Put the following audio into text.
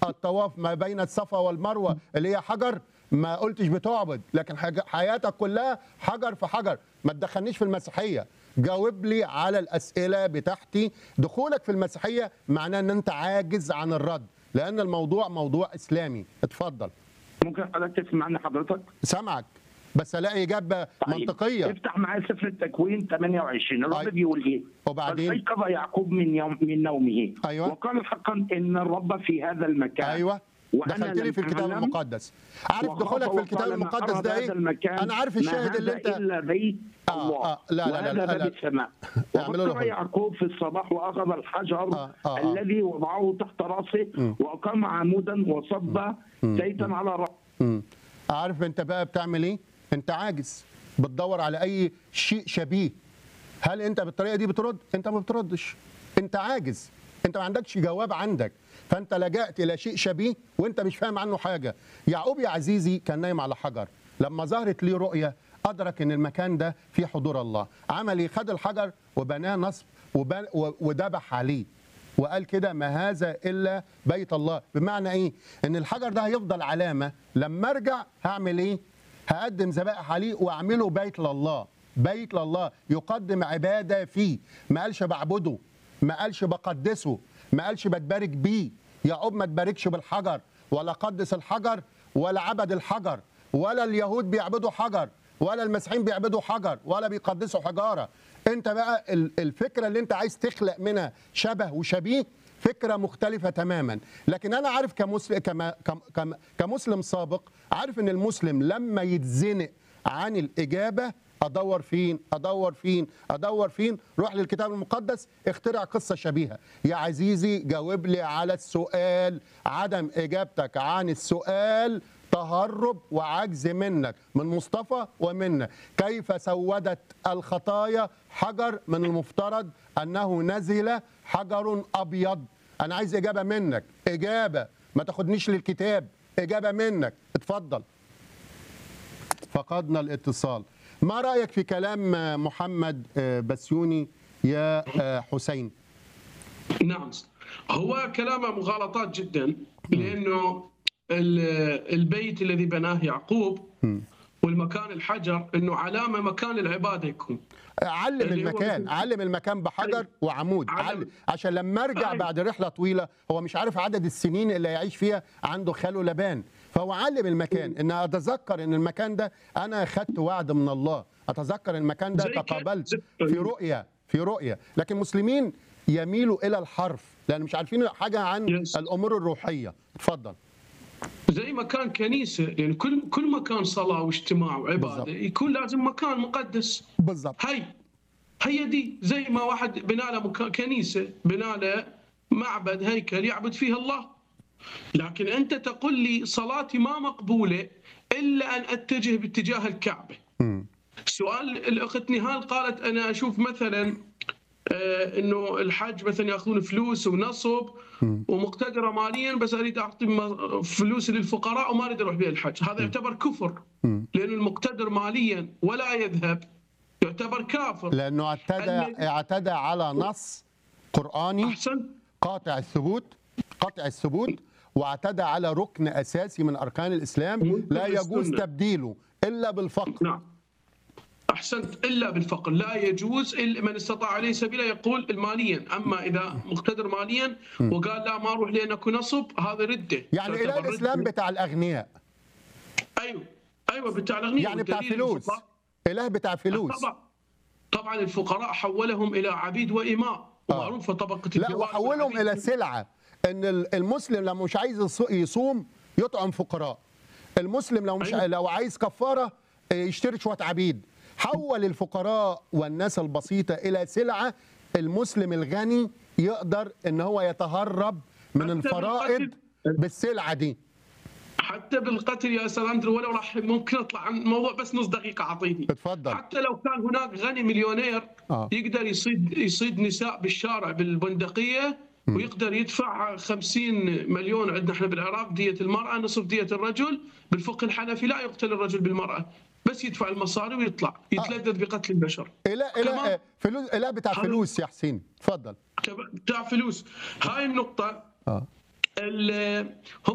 الطواف ما بين الصفا والمروه اللي هي حجر ما قلتش بتعبد لكن حاج- حياتك كلها حجر في حجر ما تدخلنيش في المسيحيه جاوب لي على الاسئله بتاعتي دخولك في المسيحيه معناه ان انت عاجز عن الرد لان الموضوع موضوع اسلامي اتفضل ممكن حضرتك تسمعني حضرتك؟ سامعك بس الاقي اجابه طيب. منطقيه افتح معايا سفر التكوين 28 الرب أي. بيقول ايه؟ وبعدين؟ فاستيقظ يعقوب من يوم من نومه أيوة. وقال حقا ان الرب في هذا المكان ايوه وأنا دخلت لي لم في الكتاب أعلم المقدس عارف وخاف دخولك في الكتاب وقال ما المقدس أرى ده هذا ايه المكان انا عارف ما الشاهد اللي هذا انت الا بيت آه، الله آه، لا، لا، لا، وهذا لا، باب لا. السماء اعملوا له وبصر حلو. يعقوب في الصباح واخذ الحجر آه، آه، آه. الذي وضعه تحت راسه واقام عمودا وصب زيتا على راسه مم. عارف انت بقى بتعمل ايه انت عاجز بتدور على اي شيء شبيه هل انت بالطريقه دي بترد انت ما بتردش انت عاجز انت ما عندكش جواب عندك فانت لجأت الى شيء شبيه وانت مش فاهم عنه حاجه يعقوب يا عزيزي كان نايم على حجر لما ظهرت ليه رؤيه ادرك ان المكان ده فيه حضور الله عمل ايه خد الحجر وبناه نصب وبن- و- وذبح عليه وقال كده ما هذا الا بيت الله بمعنى ايه ان الحجر ده هيفضل علامه لما ارجع هعمل ايه هقدم ذبائح عليه واعمله بيت لله بيت لله يقدم عباده فيه ما قالش بعبده ما قالش بقدسه ما قالش بتبارك بيه يعقوب ما تباركش بالحجر ولا قدس الحجر ولا عبد الحجر ولا اليهود بيعبدوا حجر ولا المسيحيين بيعبدوا حجر ولا بيقدسوا حجاره انت بقى ال- الفكره اللي انت عايز تخلق منها شبه وشبيه فكره مختلفه تماما لكن انا عارف كمسلم كما كم- كم- كمسلم سابق عارف ان المسلم لما يتزنق عن الاجابه ادور فين ادور فين ادور فين روح للكتاب المقدس اخترع قصه شبيهه يا عزيزي جاوب لي على السؤال عدم اجابتك عن السؤال تهرب وعجز منك من مصطفى ومنا كيف سودت الخطايا حجر من المفترض انه نزل حجر ابيض انا عايز اجابه منك اجابه ما تاخدنيش للكتاب اجابه منك اتفضل فقدنا الاتصال ما رايك في كلام محمد بسيوني يا حسين نعم هو كلامه مغالطات جدا لانه ال- البيت الذي بناه يعقوب والمكان الحجر انه علامه مكان العباده يكون علم اللي هو المكان مثل- علم المكان بحجر وعمود علم. علم عشان لما ارجع أيوة. بعد رحله طويله هو مش عارف عدد السنين اللي هيعيش فيها عنده خاله لبان فهو علم المكان ان اتذكر ان المكان ده انا خدت وعد من الله اتذكر المكان ده زي كده- تقابلت زي- في رؤيه في رؤيه لكن المسلمين يميلوا الى الحرف لان مش عارفين حاجه عن Yes. الامور الروحيه اتفضل زي مكان كنيسه يعني كل كل مكان صلاه واجتماع وعباده بالضبط. يكون لازم مكان مقدس بالظبط هي هي دي زي ما واحد بنى له مكان كنيسه بنى له معبد هيكل يعبد فيه الله لكن انت تقول لي صلاتي ما مقبوله الا ان اتجه باتجاه الكعبه مم. سؤال الاخت نهال قالت انا اشوف مثلا آه، انه الحج مثلا ياخذون فلوس ونصب ومقتدره ماليا بس اريد اعطي م- فلوس للفقراء وما اريد اروح بها الحج، هذا يعتبر كفر لان المقتدر ماليا ولا يذهب يعتبر كافر لانه اعتدى الذي- اعتدى على نص قراني احسن قاطع الثبوت قاطع الثبوت واعتدى على ركن اساسي من اركان الاسلام منكر لا يجوز السنة. تبديله الا بالفقر نعم احسنت الا بالفقر لا يجوز الا من استطاع عليه سبيلا يقول ماليا اما اذا مقتدر ماليا وقال لا ما اروح لان اكو نصب هذا رده يعني اله تعتبر الاسلام ردة. بتاع الاغنياء ايوه ايوه بتاع الاغنياء يعني بتاع والدليل فلوس الفقراء- اله بتاع فلوس طبعا طبعا الفقراء حولهم الى عبيد واماء آه. ومعروفه طبقه لا الجوار وحولهم والعبيد. الى سلعه ان ال- المسلم لما مش عايز يص- يصوم يطعم فقراء المسلم لو مش أيوة. لو عايز كفاره آه، يشتري شويه عبيد حول الفقراء والناس البسيطه الى سلعه المسلم الغني يقدر ان هو يتهرب من حتى الفرائض بالقتل. بالسلعه دي حتى بالقتل يا استاذ اندرو ولو راح ممكن اطلع عن الموضوع بس نص دقيقه اعطيني اتفضل حتى لو كان هناك غني مليونير آه. يقدر يصيد يصيد نساء بالشارع بالبندقيه ويقدر يدفع 50 مليون عندنا احنا بالعراق دية المرأة نصف دية الرجل بالفقه الحنفي لا يقتل الرجل بالمرأة بس يدفع المصاري ويطلع يتلذذ بقتل البشر اله اله كمان- آه، فلوس اله بتاع هذا- فلوس يا حسين اتفضل بتاع فلوس هاي النقطة اه ال- هم